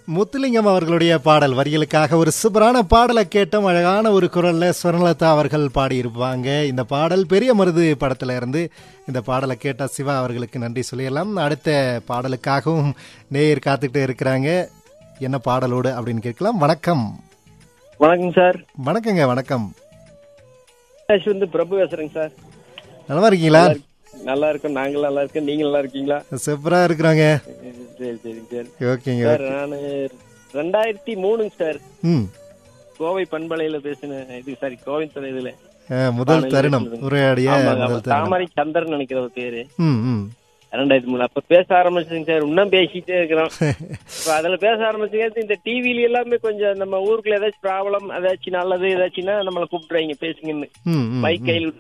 முத்துலிங்கம் அவர்களுடைய பாடல் வரிகளுக்காக ஒரு சூப்பரான பாடலை கேட்டோம் அழகான ஒரு குரல்ல சுவர்ணலதா அவர்கள் பாடியிருப்பாங்க இந்த பாடல் பெரிய மருது படத்துல இருந்து இந்த பாடலை கேட்ட சிவா அவர்களுக்கு நன்றி சொல்லிடலாம் அடுத்த பாடலுக்காகவும் நேயர் காத்துக்கிட்டு இருக்கிறாங்க என்ன பாடலோடு அப்படின்னு கேட்கலாம் வணக்கம் வணக்கம் சார் வணக்கங்க வணக்கம் கேஷ் வந்து பிரபு பேசுறேங்க சார் நலமா இருக்கீங்களா நல்லா இருக்கும் நாங்க நல்லா இருக்கோம் நீங்க நல்லா இருக்கீங்களா சூப்பரா இருக்கிறாங்க சரி சரி சரி ஓகேங்க சார் நான் ரெண்டாயிரத்தி மூணுங்க சார் ம் கோவை பண்பலையில பேசினேன் இது சாரி கோவை இதுல அஹ், முதல் தருணம் உரையாடிய ஆமாங்க, முதல் ஆமா. தருணம் தாமரை சந்திரன் நினைக்கிற ஒரு பேரு ம் ம் ரெண்டாயிரத்தி மூணு அப்ப பேச ஆரம்பிச்சுங்க சார் இன்னும் பேசிட்டே இருக்கிறோம் இப்ப அதுல பேச ஆரம்பிச்சுங்க இந்த டிவில எல்லாமே கொஞ்சம் நம்ம ஊருக்குள்ள ஏதாச்சும் ப்ராப்ளம் ஏதாச்சும் நல்லது ஏதாச்சும்னா நம்மளை கூப்பிடுறாங்க பேசுங்கன்னு ம் ம் மைக் கையில்